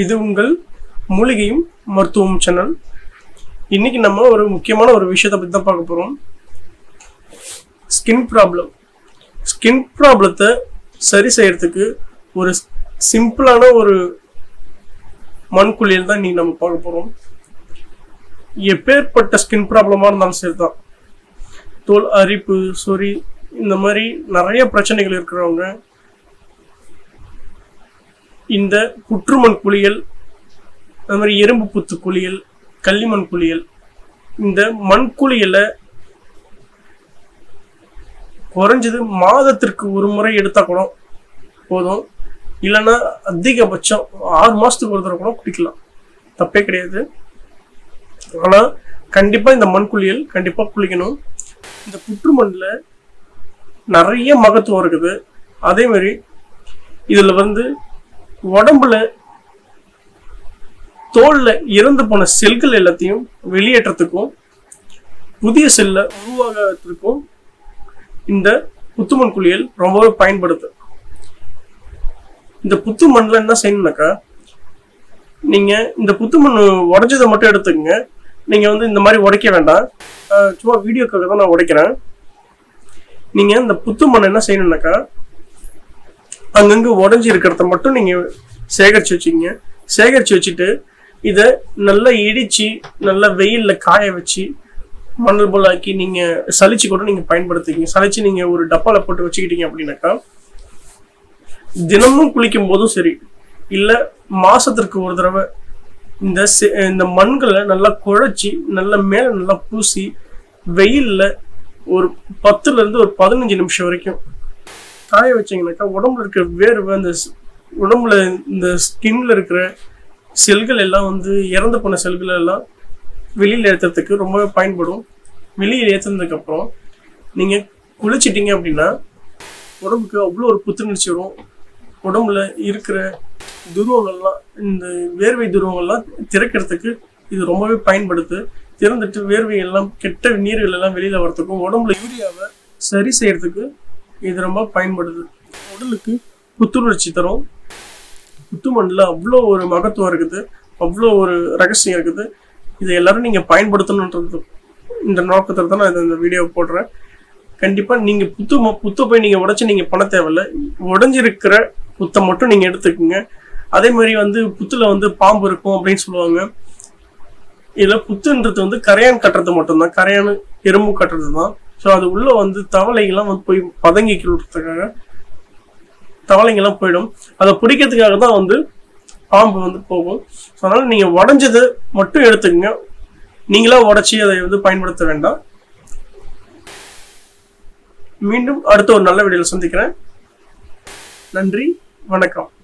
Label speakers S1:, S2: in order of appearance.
S1: இது உங்கள் மூலிகையும் மருத்துவம் சேனல் இன்னைக்கு நம்ம ஒரு முக்கியமான ஒரு விஷயத்தை பற்றி தான் பார்க்க போகிறோம் ஸ்கின் ப்ராப்ளம் ஸ்கின் ப்ராப்ளத்தை சரி செய்யறதுக்கு ஒரு சிம்பிளான ஒரு மண்குளியல் தான் இன்னைக்கு நம்ம பார்க்க போகிறோம் எப்பேற்பட்ட ஸ்கின் ப்ராப்ளமாக இருந்தாலும் சரி தான் தோல் அரிப்பு சொறி இந்த மாதிரி நிறைய பிரச்சனைகள் இருக்கிறவங்க இந்த புற்றுமண் குளியல் அது மாதிரி எறும்பு புத்து குளியல் கள்ளிமண் குளியல் இந்த மண் குளியலை குறைஞ்சது மாதத்திற்கு ஒரு முறை எடுத்தா கூட போதும் இல்லைன்னா அதிகபட்சம் ஆறு மாசத்துக்கு ஒரு தடவை கூட குடிக்கலாம் தப்பே கிடையாது ஆனா கண்டிப்பா இந்த மண் குளியல் கண்டிப்பா குளிக்கணும் இந்த புற்றுமண்ணில் நிறைய மகத்துவம் இருக்குது அதே மாதிரி இதுல வந்து உடம்புல தோல்ல இறந்து போன செல்கள் எல்லாத்தையும் வெளியேற்றத்துக்கும் புதிய செல்ல உருவாகிறதுக்கும் இந்த புத்துமண் குளியல் ரொம்பவே பயன்படுது இந்த புத்து மண்ணில் என்ன செய்யணும்னாக்கா நீங்க இந்த புத்து மண் உடைஞ்சதை மட்டும் எடுத்துக்கங்க நீங்க வந்து இந்த மாதிரி உடைக்க வேண்டாம் அஹ் சும்மா வீடியோக்காக தான் நான் உடைக்கிறேன் நீங்க இந்த புத்து மண் என்ன செய்யணும்னாக்கா அங்கங்க உடஞ்சி இருக்கிறத மட்டும் நீங்க சேகரிச்சு வச்சுக்கங்க சேகரிச்சு வச்சுட்டு இதை நல்லா இடிச்சு நல்லா வெயில்ல காய வச்சு மணல் போல் ஆக்கி நீங்க சலிச்சு கூட நீங்க பயன்படுத்திக்கிங்க சலிச்சு நீங்க ஒரு டப்பால போட்டு வச்சுக்கிட்டீங்க அப்படின்னாக்கா தினமும் குளிக்கும் போதும் சரி இல்ல மாசத்திற்கு ஒரு தடவை இந்த செ- இந்த மண்களை நல்லா குழைச்சி நல்லா மேல நல்லா பூசி வெயில்ல ஒரு பத்துல இருந்து ஒரு பதினஞ்சு நிமிஷம் வரைக்கும் காய வச்சீங்கன்னாக்கா உடம்புல இருக்கிற வேர்வை அந்த ஸ்- உடம்புல இந்த ஸ்கின்ல இருக்கிற செல்கள் எல்லாம் வந்து இறந்து போன செல்கள் எல்லாம் வெளியில் ஏற்றுறதுக்கு ரொம்பவே பயன்படும் வெளியில் ஏற்றுனதுக்கு அப்புறம் நீங்க குளிச்சிட்டீங்க அப்படின்னா உடம்புக்கு அவ்வளோ ஒரு புத்துணர்ச்சி வரும் உடம்புல இருக்கிற துருவங்கள்லாம் இந்த வேர்வை துருவங்கள்லாம் திறக்கிறதுக்கு இது ரொம்பவே பயன்படுது திறந்துட்டு வேர்வை எல்லாம் கெட்ட நீர்கள் எல்லாம் வெளியில வரதுக்கும் உடம்புல யூரியாவை சரி செய்யறதுக்கு இது ரொம்ப பயன்படுது உடலுக்கு புத்துணர்ச்சி தரும் புத்துமண்ணில் அவ்வளோ ஒரு மகத்துவம் இருக்குது அவ்வளோ ஒரு ரகசியம் இருக்குது இதை எல்லாரும் நீங்கள் பயன்படுத்தணுன்றது இந்த நோக்கத்தில் தான் நான் இந்த- இந்த வீடியோ போடுறேன் கண்டிப்பாக நீங்கள் புத்து ம- புத்தை போய் நீங்கள் உடைச்சு நீங்கள் பண்ண தேவையில்ல உடைஞ்சிருக்கிற புத்தை மட்டும் நீங்கள் எடுத்துக்கோங்க அதே மாதிரி வந்து புத்துல வந்து பாம்பு இருக்கும் அப்படின்னு சொல்லுவாங்க இதில் புத்துன்றது வந்து கரையான் கட்டுறது மட்டும்தான் கரையான் எறும்பு கட்டுறது தான் ஸோ அது உள்ள வந்து தவளைகள்லாம் வந்து போய் பதங்கிக்கிறதுக்காக தவளைங்கெல்லாம் போயிடும் அதை பிடிக்கிறதுக்காக தான் வந்து பாம்பு வந்து போகும் ஸோ அதனால நீங்க உடஞ்சதை மட்டும் எடுத்துக்கங்க நீங்களா உடைச்சி அதை வந்து பயன்படுத்த வேண்டாம் மீண்டும் அடுத்த ஒரு நல்ல வீடியோவில் சந்திக்கிறேன் நன்றி வணக்கம்